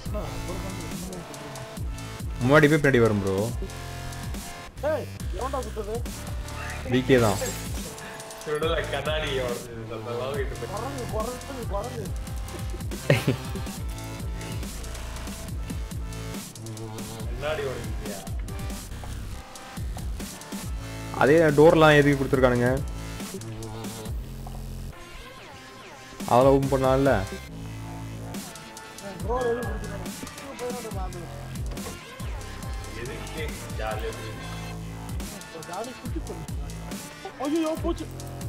முன்னாடி போய் பின்னாடி வரும் ப்ரோ ஏய் எவன்டா சுட்டது விகே தான் சுடல கண்ணாடி உடஞ்சது அந்த வாங்கிட்டு போய் குரங்கு குரங்கு குரங்கு கண்ணாடி உடஞ்சியா அதே டோர்லாம் எதுக்கு கொடுத்துருக்கானுங்க அதெல்லாம் ஓப்பன் பண்ணலாம்ல ப்ரோ எது கொடுத்துருக்காங்க போயிடும் பாந்து எதுக்கு ஜாலியா போய் ஒரு காலி குட்டி பண்ணு ஐயோ போச்சு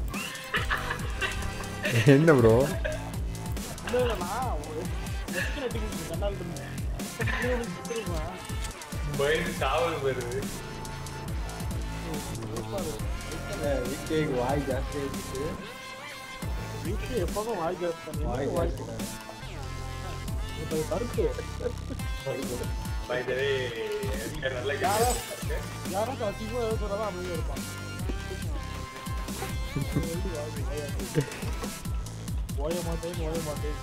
என்ன ப்ரோ இல்ல இல்ல நான் ஒரு எத்தனை நெட்டிங் கண்ணால் இருந்தேன் சுட்டுருவேன் பயந்து காவல் வருது விக்கேக்கு வாய் ஜாஸ்தி ஆயிடுச்சு வீட்டுல எப்போதும் வாய் ஜாஸ்தி வாய் வாய் ஜாஸ்தி இப்போ கருத்து பை த வே நல்ல யாரோ கேம் யாராச்சும் அசிங்கமா ஏதோ சொன்னாதான் அமைதியா இருப்பான் ஓய மாட்டேன் ஓய மாட்டேன்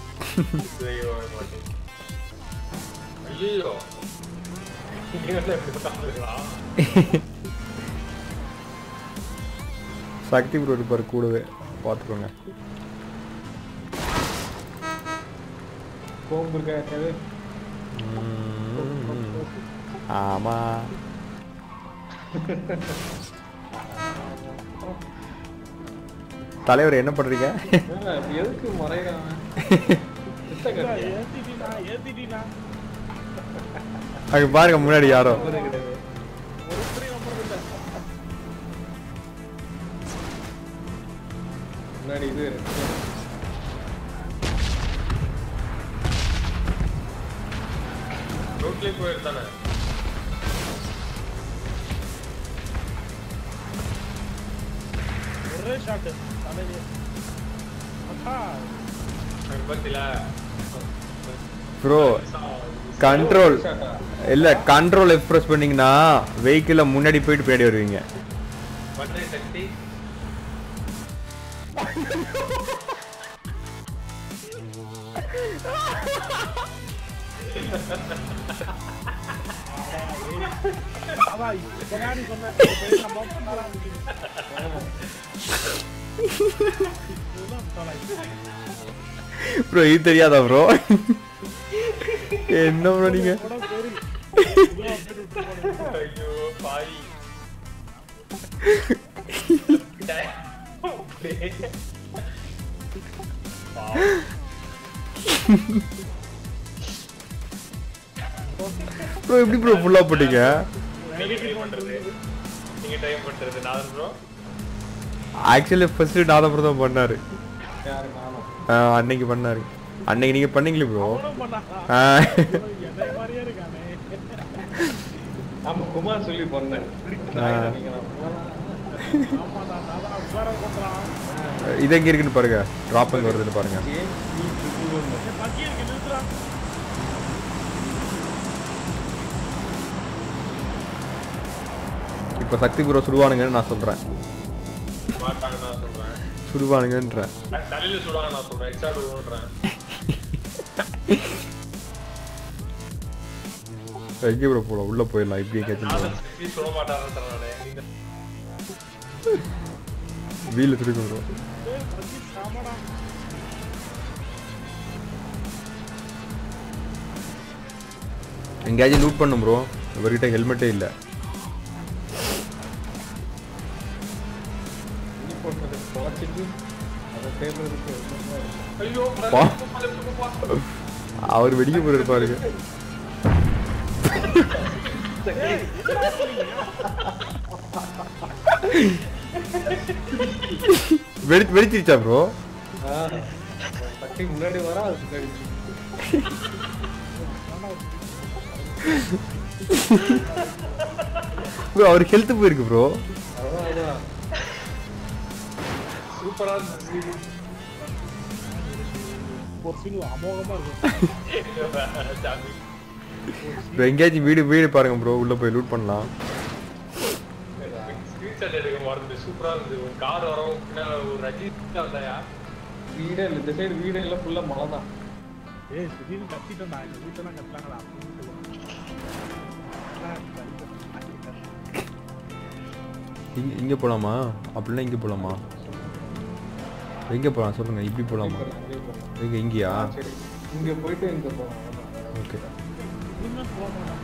ஐயோ நீங்க வந்து எப்படி பார்த்துருங்களா சக்தி ப்ரோ இருப்பார் கூடவே பார்த்துக்கோங்க கோம்பு இருக்காது ம், ஆமா தலைவர் என்ன பண்றீங்க எதுக்கு முறையிறான் ஏத்திட்டீனா ஏத்திட்டீனா அங்க பாருங்க முன்னாடி யாரோ கிடையாது ஒரு ஸ்திரீ நம்பர் இல்ல முன்னாடி இது ரோட்லயே போயிருந்தானே ஒரே ஷாட் தலையிலே அக்கா அங்க பாத்தீங்களா ப்ரோ கண்ட்ரோல் இல்ல கண்ட்ரோல் எஃப் ப்ரெஸ் பண்ணீங்கன்னா வெஹிக்கிள முன்னாடி போயிட்டு பின்னாடி வருவீங்க பண்றே சக்தி அதான் பின்னாடி சொன்னேன் இப்ப நம்ம பண்ணலாம் இதுதான் தலை. ப்ரோ இது தெரியாதா ப்ரோ என்ன ப்ரோ நீங்க கூட சரி இதெல்லாம் அப்படி விட்டு போடுங்க. ஐயோ பாய் ப்ரோ எப்படி ப்ரோ ஃபுல்லா போட்டீங்க நீங்க டைம் பண்றது நீங்க டைம் பண்றது நான் ப்ரோ ஆக்சுவலி ஃபர்ஸ்ட் நாதபுரம் தான் பண்ணாரு யாரு நானும் ஆ, அன்னைக்கு பண்ணாரு அன்னைக்கு நீங்க பண்ணீங்களே ப்ரோ அவனும் பண்ணானா? என்னை மாதிரியே இருக்கானே ஆமா குமார் சொல்லி பண்ணேன் நீங்க நான் போலாம். ஆமாடா நான் தான் உட்கார கொண்டுறான் இது எங்க இருக்குன்னு பாருங்க டிராப் எங்க வருதுன்னு பாருங்க ஏன் நீ சுத்துறன்னு? என் பக்கி இருக்கு நிறுத்துறான் இப்போ சக்தி ப்ரோ சுடுவானுங்கன்னு நான் சொல்றேன் மாட்டாங்க நான் சொல்றேன் சுடுவானுங்கன்றேன் தலையில சுடுவாங்க நான் சொல்றேன் எக்ஸ்ட்ரா விடுறேன் எங்கே ப்ரோ போகலாம் உள்ள போயிடலாம் இப்படி எங்கேயாச்சும் நான் போகலாம் சக்தி சுட மாட்டாருன்னு நானே நீங்க வீல சுடுங்க ப்ரோ ஏய் பக்கி சாமடா எங்கேயாச்சும் லூட் பண்ணும் ப்ரோ இவர்கிட்ட ஹெல்மெட்டே இல்லை நீ போட்டது தொலைச்சிட்டு அதை தேடுறதுக்கு ஐயோ பா. அவர் வெடிக்க போறாரு பாருங்க வெடி வெடிச்சிருச்சா ப்ரோ பட்டி முன்னாடி வர அது பின்னாடி ப்ரோ அவர் ஹெல்த் போயிருக்கு ப்ரோ அதான் அதான் சூப்பரா இருந்துச்சு ஒரு சீன் அமோகமா இருக்கும் சாமி ப்ரோ எங்கேயாச்சும் வீடு வீடு பாருங்க ப்ரோ உள்ள போய் லூட் பண்ணலாம் ஸ்கிரீன்ஷாட் எடுக்க மறந்து சூப்பரா இருந்தது ஒரு கார் வரும் பின்னால ஒரு ரஜினி வந்தாயா வீடே இல்லை இந்த சைடு வீடே இல்லை ஃபுல்லாக மழை தான் ஏய் திடீர்னு கத்திட்டோம்டா எங்க வீட்டெல்லாம் கத்துறாங்களா அப்படின்னு இங்க இங்க போலாமா அப்படின்னா இங்க போலாமா எங்க போலாம் சொல்லுங்க இப்படி போலாமா அங்கே போகணும். எங்க இங்கயா ஆ, சரி இங்க போயிட்டு இங்க போகணும் ஓகே இனிமே போக மாட்டோம்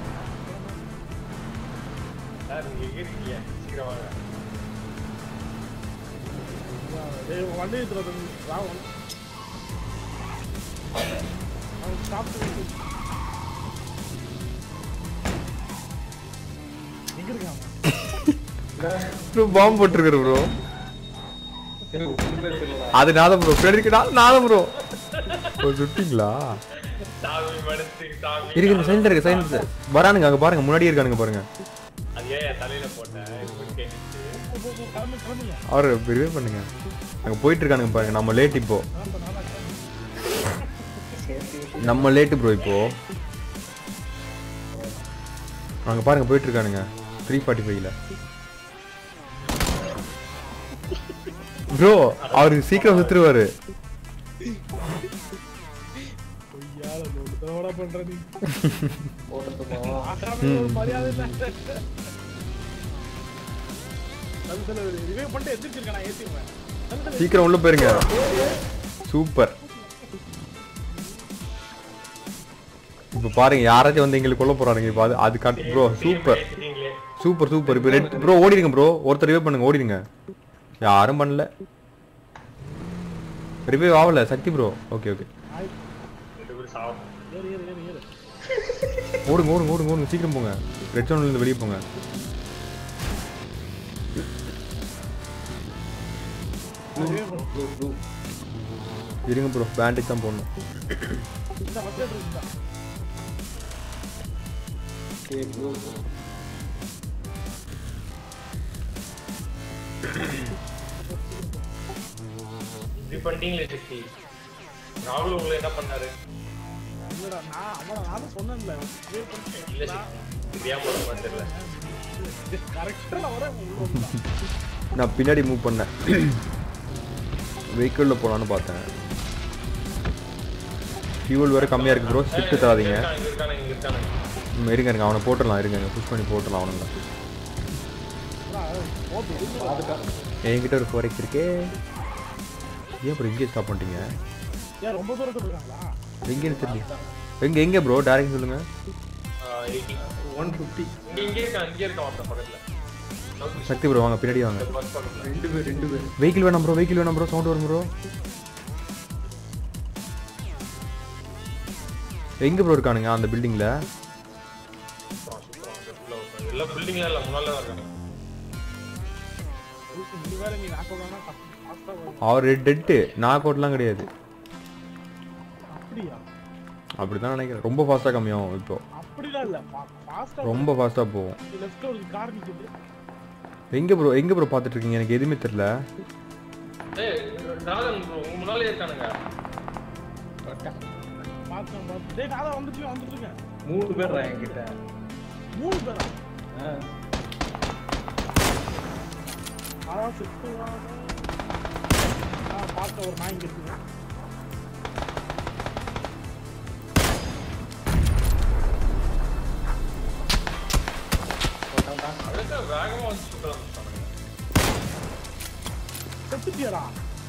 சார் நீங்க எங்க இருக்கீங்க சீக்கிரம் வாங்க ஏய் வண்டி எடுத்துறது ராவன் அவன் சாப்பிட்டு எங்க இருக்கான் ப்ரோ பாம்பு போட்டிருக்காரு ப்ரோ சரி, ஒண்ணுமே தெரியல. அது நாதம் ப்ரோ ஃப்ரெண்ட் நாதம் ப்ரோ ஓ சுட்டிங்களா சாமி மனசு சாமி இருக்கு சைலண்ட் இருக்கு சைலண்ட் வரானுங்க அங்க பாருங்க முன்னாடியே இருக்கானுங்க பாருங்க அது ஏன் என் தலையில போட்டேன் இப்படி கேட்டுச்சு கிளம்பி கிளம்புங்க அவர் ரிவே பண்ணுங்க அங்க போயிட்டு இருக்கானுங்க பாருங்க நம்ம லேட் இப்போ கிளம்ப நல்லா கிளம்பு நம்ம லேட்டு ப்ரோ இப்போ அங்க பாருங்க போயிட்டு இருக்கானுங்க த்ரீ ஃபார்ட்டி ஃபைவ்ல ப்ரோ அவரு சீக்கிரம் சுத்துருவாரு பொய்யால நோட பண்ற நீ போட்டுட்டுமா? ஆகாம ஒரு மரியாதை இல்ல தள்ளு தள்ளு ரிவே பண்ணிட்டு எந்திரிச்சிருக்கேன் நான் ஏத்திடுவேன் தள்ளு தள்ளு சீக்கிரம் உள்ள போயிருங்க சூப்பர் இப்போ பாருங்க யாராச்சும் வந்து எங்களுக்கு கொல்ல போறானுங்க இப்போ அது அது காட்டு ப்ரோ சூப்பர் பேசிட்டீங்களே சூப்பர் சூப்பர் இப்போ ரெட் ப்ரோ ஓடிடுங்க ப்ரோ ஒருத்தர் ரிவே பண்ணுங்க ஓடிடுங்க யாரும் பண்ணல ரிவே ஆகல சக்தி ப்ரோ ஓகே ஓகே ஆய், ரெண்டு பேரும் சாப்பிடும் ஏறு ஏறு ஏறு ஏறு ஓடுங்க ஓடுங்க ஓடுங்க ஓடுங்க சீக்கிரம் போங்க ரெட் ஜோன்ல இருந்து வெளியே போங்க ரிவே பண்ணு. Blue, blue. இருங்க ப்ரோ பேண்டேஜ் தான் போடணும் இந்த ஃபர்ஸ்ட் எய்ட் இருக்குதா Okay, ப்ளூ. இப்படி பண்ணிட்டீங்களே சக்தி ராகுல் உங்களை என்ன பண்ணாரு இல்லடா நான் அவன நானும் சொன்னேன்ல ரிவே பண்ணிட்டேன் இல்ல சக்தி இது ஏன் போட தெரியல கரெக்டா நான் வரேன் உள்ள வந்துட்டான். நான் பின்னாடி மூவ் பண்ணேன் வெஹிக்கிளில் போகலான்னு பார்த்தேன் ஃபியூல் வேறு கம்மியாக இருக்கு ப்ரோ ஷிஃப்ட் தராதீங்க இங்க இருக்கானு இங்க இருக்கானு ம், இருங்க இருங்க அவனை போட்டுடலாம் இருங்க புஷ் பண்ணி போட்டுடலாம் அவனுங்க அதான், போட்டு விடுங்க. பாதுகாப்பு. என்கிட்ட ஒரு ஃபோர் எக்ஸ் இருக்கே ஏன் ப்ரோ இங்கே ஸ்டாப் பண்ணிட்டீங்க ஏன் ரொம்ப தூரத்துல இருக்காங்களா எங்கேன்னு தெரியல எங்கே எங்கே ப்ரோ டேரக்ட் சொல்லுங்கள் எயிட்டி 150. இங்க இங்க இருக்கான் இங்க இருக்கான் ஒருத்தன் பக்கத்துல சக்தி ப்ரோ வாங்க பின்னாடி வாங்க பஸ் பக்கத்துல ரெண்டு பேர் ரெண்டு பேர் வெஹிக்கிள் வேணாம் ப்ரோ வெஹிக்கிள் வேணாம் ப்ரோ சவுண்ட் வரும் ப்ரோ எங்கே ப்ரோ இருக்கானுங்க அந்த பில்டிங்கில் சூப்பரா, சூப்பரா. அங்க உள்ள ஒருத்தன். எல்லாம் பில்டிங்ல இல்ல முன்னால தான் இருக்காங்க இது வேற நீ நாக்க வேணா ஃபாஸ்டா வரும் அவர் டெட்டு நாக் அவுட்லாம் கிடையாது அப்படியா அப்படி தான் நினைக்கிறேன் ரொம்ப ஃபாஸ்ட்டாக கம்மியாகும் இப்போ அப்படிலாம் இல்ல ஃபாஸ்டா ரொம்ப ஃபாஸ்ட்டாக போகும் லெஃப்ட்ல ஒரு கார் நிக்குது எங்கே ப்ரோ எங்கே ப்ரோ பார்த்துட்டு இருக்கீங்க எனக்கு எதுவுமே தெரியல ஏய் ராஜன் bro, உங்க முன்னாலே இருக்கானுங்க பார்த்தேன் பார்த்தேன் டேய் நான் வந்துட்டு வந்துட்டு இருக்கேன் மூணு பேர் தான் என்கிட்ட மூணு பேரா ஆ. அதான் சிக்ஸ்த்து நான் பார்த்த ஒரு நாய் இங்க இருக்குது அதுக்கு வேகமா வந்து சுத்த ஆரம்பிச்சிட்டானுங்க செத்துட்டியடா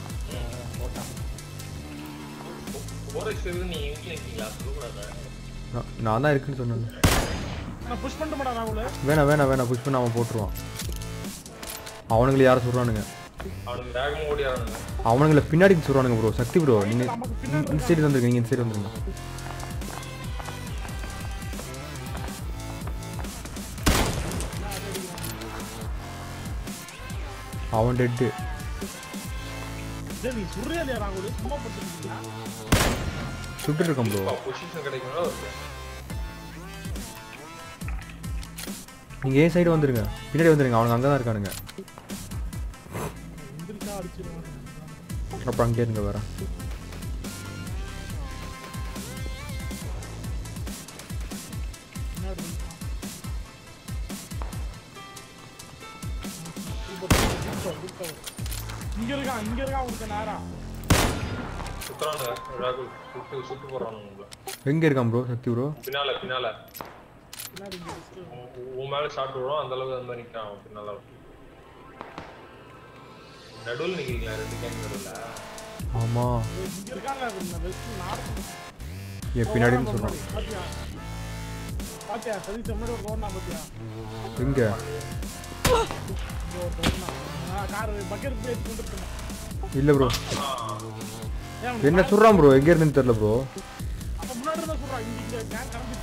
போரஸ் இருந்து நீங்க எங்க இருக்கீங்களா சொல்லக்கூடாது நான் நான் தான் இருக்குன்னு சொன்னேன் நான் புஷ் பண்ண மாட்டேன் ராகுல் வேணாம் வேணாம் வேணாம் புஷ் பண்ண அவன் போட்டுருவான் அவனுங்களை யாரை சொல்கிறானுங்க அவனுக்கு வேகமா ஓடி ஆறானுங்க அவனுங்களை பின்னாடி சொல்கிறானுங்க ப்ரோ சக்தி ப்ரோ நீங்கள் நமக்கு பின்னாடி இந்த சைடு வந்துருங்க நீங்கள் இந்த சைடு வந்துருங்க அவன் டெட்டு டேய், நீ சுடுறியா இல்லையா ராகுல் சும்மா படுத்துருக்கீங்களா சுட்டு இருக்கான் ப்ரோ பொசிஷன் கிடைக்கணும் இருக்கு நீங்கள் ஏன் சைடு வந்துருங்க பின்னாடி வந்துருங்க அவனுங்க அங்கே தான் இருக்கானுங்க எந்திரிச்சா அடிச்சிருவாங்க அப்புறம் அங்கேயே இருங்க வரேன் பின்னாடி இருக்கான். Super, super, super. இங்க இருக்கான் இங்க இருக்கான் ஒருத்தன் நேரா சுத்துறானுங்க ராகுல் சுட்டு சுட்டு போடுறானுங்க உங்களை எங்க இருக்கான் ப்ரோ சக்தி ப்ரோ பின்னால பின்னால பின்னாடி இங்க வச்சுட்டு உன் உன் மேல ஷாட் விடுவோம் அந்த அளவுக்கு அந்த மாதிரி நிற்கிறான் அவன் பின்னால நடுவில் நிக்கிறீங்களா ரெண்டு கேங் நடுவில் ஆமா இங்க இருக்காங்க இந்த வெஸ்ட் நார்த் என் பின்னாடின்னு சொல்றான் பாத்தியா பாத்தியா சரி முன்னாடி ஒரு ரோடு பாத்தியா எங்க இங்க ஒரு ரோடு கார் பக்கெட் போய் கொண்டு இருக்கேன் இல்ல ப்ரோ ஏன் என்ன சொல்றான் ப்ரோ எங்க இருந்துன்னு தெரியல ப்ரோ அப்ப முன்னாடி இருந்தா சொல்றான் இங்க இங்க கேன் கிளம்பிடுச்சு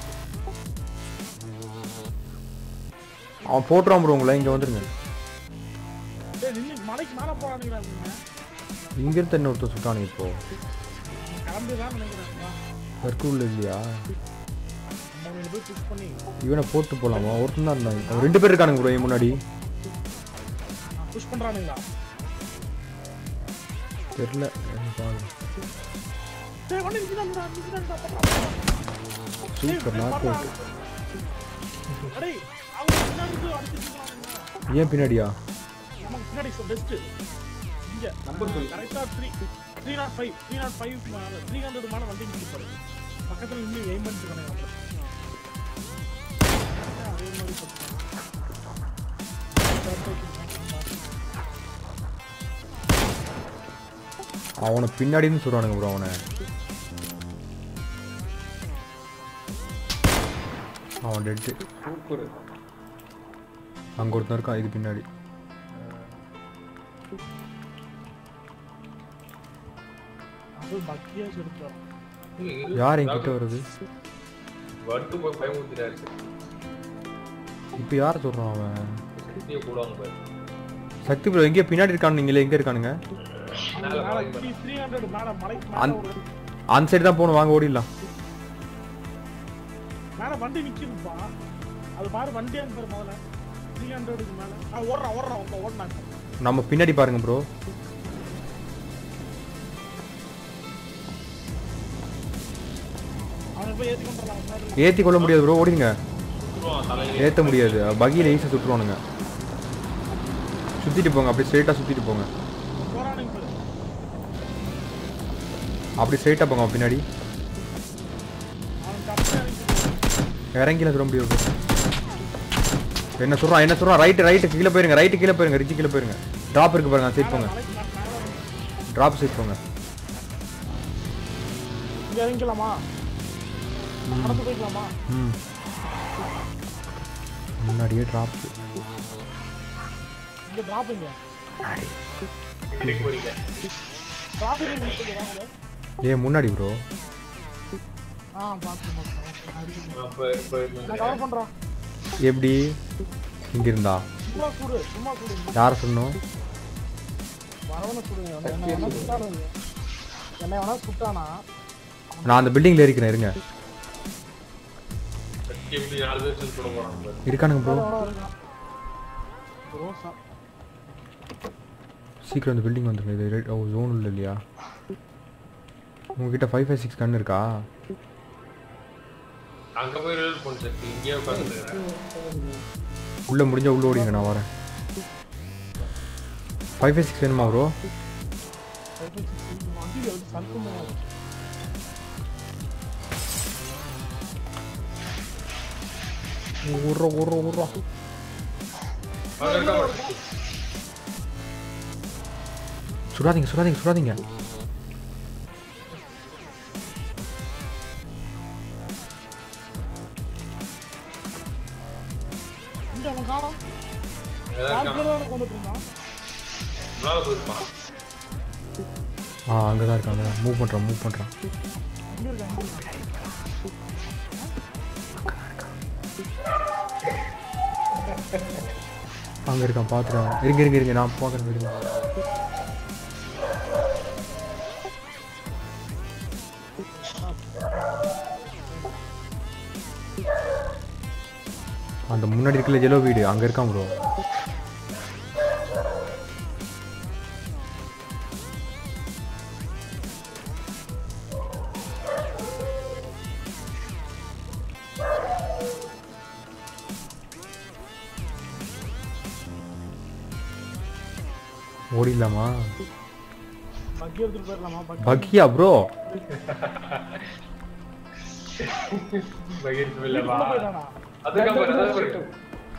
அவன் போட்டுறான் ப்ரோ உங்களை இங்க வந்துருங்க டேய் நின்னு மலைக்கு மேல போறானுங்களா நீங்க இங்க இருந்து என்ன ஒருத்தர் சுட்டானுங்க இப்போ கிளம்பிதான் நினைக்கிறேன் வா. சர்க்குள்ள இல்லையா நம்ம ரெண்டு பேர் புஷ் பண்ணி இவனை போட்டு போலாமா ஒருத்தன் தான் இருந்தான் அவன் ரெண்டு பேர் இருக்கானுங்க ப்ரோ என் முன்னாடி புஷ் பண்றானுங்களா தெரியல என்ன பாருங்க டேய் வண்டி நிக்குதான்டா நிக்குதான்டா சூப்பர் நாக்கு டேய் அவங்க பின்னாடி இருந்து அடிச்சிட்டு இருக்கானுங்க ஏன் பின்னாடியா நமக்கு பின்னாடி பெஸ்ட் இங்க நம்பர் சொல்லு கரெக்டா three three nought five three nought five three hundred மேல வண்டி நிற்பாரு பக்கத்துல நின்று எய்ம் பண்ணிட்டு இருக்கானுங்க அதே மாதிரி அவனை பின்னாடின்னு சொல்றானுங்க ப்ரோ அவனை அவன் டெட்டு சூப்பர் அங்க ஒருத்தன் இருக்கான் இது பின்னாடி அது பக்கியா சொல்லிட்டு யார் என்கிட்ட வருது வட்டு போய் பயமுறுத்திட்டாரு இப்போ யார் சொல்றான் அவன் சக்தியை கூடாங்க பாரு சக்தி ப்ரோ எங்கேயோ பின்னாடி இருக்கானு நீங்களே எங்க இருக்கானுங்க மேல மேல மலைக்கு த்ரீ த்ரீ ஹண்ட்ரட் மேல மலைக்கு மேல அந்த- ஒரு அந்த சைடு தான் போகணும் வாங்க ஓடிடலாம் மேல வண்டி நிக்குதுப்பா அது பாரு வண்டியா பாரு முதல்ல த்ரீ ஹண்ட்ரடுக்கு மேல ஆ ஓடுறான் ஓடுறான் இப்போ ஓடுனாங்க நம்ம பின்னாடி பாருங்க ப்ரோ அவனை போய் ஏத்தி கொண்டு வரலாம் முன்னாடி ஏத்தி கொள்ள முடியாது ப்ரோ ஓடிங்க சுற்றுவான் தலையில ஏத்த முடியாது பகியில ஈஸியாக சுற்றுவானுங்க சுத்திட்டு போங்க அப்படி ஸ்ட்ரைட்டா சுத்திட்டு போங்க போறானுங்க பாரு அப்படி ஸ்ட்ரைட்டா போங்க அவன் பின்னாடி அவன் கம்மியா இறங்கி இறங்கில சொல்ல முடியாது bro. என்ன சொல்றான் என்ன சொல்றான் ரைட்டு ரைட்டு கீழே போயிருங்க ரைட்டு கீழே போயிருங்க ரிச்சு கீழே போயிருங்க டிராப் இருக்கு பாருங்க சைட் போங்க மலைக்கு மேல மேல வந்து- டிராப் சைட் போங்க இங்க இறங்கிக்கலாமா நடந்து போய்க்கலாமா ம் முன்னாடியே டிராப் இங்க டிராப்பிங்க வீட்டுக்கு போறீங்க டிராப்பிங் வாங்க ஏன் முன்னாடி ப்ரோ ஆ பாத்து அப்ப இப்ப நான் கவர் பண்றேன் எப்படி இங்க இருந்தா சும்மா கூடு சும்மா கூடு யார சொன்னோம் வரவன கூடுங்க என்ன வேணா சுட்டானுங்க என்ன வேணா சுட்டானா நான் அந்த பில்டிங்ல இருக்கிறேன் இருங்க சக்தி எப்படி நாலு பேர் சேர்ந்து போட போறாங்க பாரு இருக்கானுங்க ப்ரோ எவ்வளோ இருக்கான் ரோசா சீக்கிரம் அந்த பில்டிங் வந்துருங்க இது ரெட் ஓ ஜோன் உள்ள இல்லையா உங்ககிட்ட ஃபைவ் ஃபைவ் சிக்ஸ் கன் இருக்கா அங்க போய் ரிலீவ் பண்ணு சக்தி இங்கேயே உட்காந்துருக்கேன் உள்ள முடிஞ்சா உள்ள ஓடிங்க நான் வரேன் ஃபைவ் ஃபைவ் சிக்ஸ் வேணுமா ப்ரோ வண்டியில் வந்து சல்குமா ஊர்றோம் ஊர்றோம் ஊர்றோம் அங்க இருக்கா பாரு சக்தி சுடாதீங்க சுடாதீங்க சுடாதீங்க இங்க அவன் காணோம் ஏதாவது நாலு இருக்கான் பேர் தான் எனக்கு வந்துட்டு இருந்தான் மேல போயிருப்பான் ஆ அங்கே தான் இருக்கான் அங்கே மூவ் பண்ணுறான் மூவ் பண்ணுறான் இங்க இருக்கான் இங்க இருக்கான் அங்கே இருக்கான் பார்த்துறான் இருங்க இருங்க இருங்க நான் பார்க்குறேன் இருங்க அந்த முன்னாடி இருக்கல ஜெலோ வீடு அங்கே இருக்கான் ப்ரோ ஓடிடலாமா பக்கி எடுத்துட்டு போயிடலாமா பக்கி பக்கியா ப்ரோ பகிர்ந்து இல்லவா உள்ள போயிட்டானா அதுக்கப்புறம் அதுக்கப்புறம்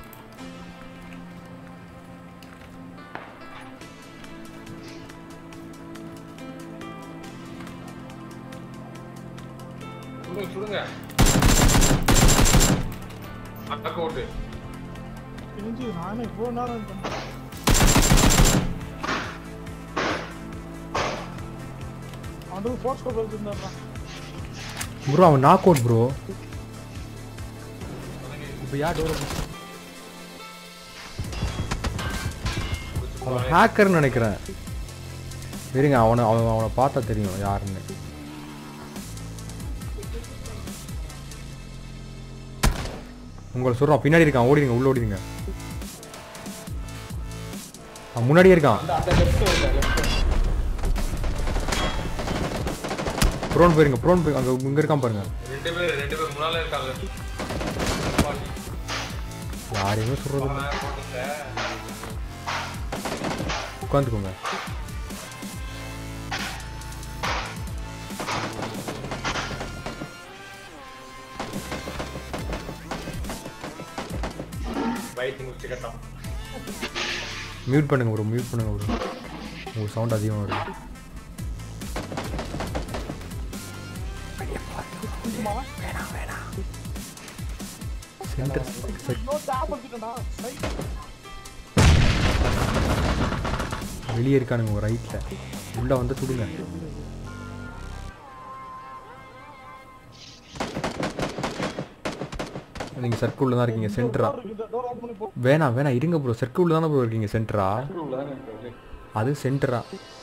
சுடுங்க சுடுங்க அக்கா ஓட்டு தெரிஞ்சு நானே இவ்வளவு நேரம் இது பண்ணேன். அவன் வந்து ஃபோர்ஸ் கோப் வச்சிருந்தான் ப்ரோ அவன் நாக் அவுட் ப்ரோ இப்போ யார் டோர் அவன் ஹேக்கர்னு நினைக்கிறேன் இருங்க அவனை அவன் அவனை பார்த்தா தெரியும் யாருன்னு உங்களை சொல்கிறான் பின்னாடி இருக்கான் ஓடிடுங்க உள்ள ஓடிடுங்க அவன் முன்னாடியே இருக்கான் அந்த அந்த லெஃப்ட் வருது லெஃப்ட் ப்ரோன் போயிருங்க ப்ரோன் போய் அங்கே இங்கே இருக்கான் பாருங்க ரெண்டு பேர் ரெண்டு பேர் முன்னால இருக்காங்க யாரையுமே சொல்கிறது இல்லை அவன் போட்டுங்க. உட்காந்துக்கோங்க பயத்து முடிச்சுக்கட்டும் மியூட் பண்ணுங்க ப்ரோ மியூட் பண்ணுங்க ப்ரோ உங்கள் சவுண்ட் அதிகமாக வருது சென்டர் இன்னொரு டேப் வச்சுட்டா வெளியே இருக்கானுங்க உங்கள் ரைட்டில் உள்ளே வந்து சுடுங்க நீங்கள் சர்க்கிளில் தான் இருக்கீங்க சென்டரா டோர் ஓப்பன் பண்ணி போ வேணாம் வேணாம் இருங்க ப்ரோ சர்க்கிளில் தானே ப்ரோ இருக்கீங்க சென்டரா உள்ள தானே இருக்கு அது சென்டரா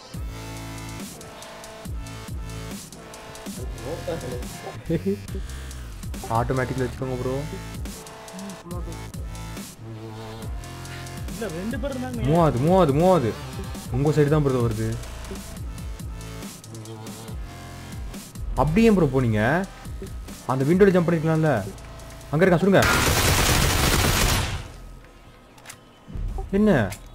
ஆட்டோமேட்டிக்கில் வச்சுக்கோங்க ப்ரோ இல்ல ரெண்டு பேர் இருந்தாங்க மூவாது மூவாது மூவாது உங்கள் சைடு தான் ப்ரோ வருது அப்படியே ப்ரோ போனீங்க அந்த விண்டோல ஜம்ப் பண்ணிருக்கலாம்ல அங்கே இருக்கான் சொல்லுங்க என்ன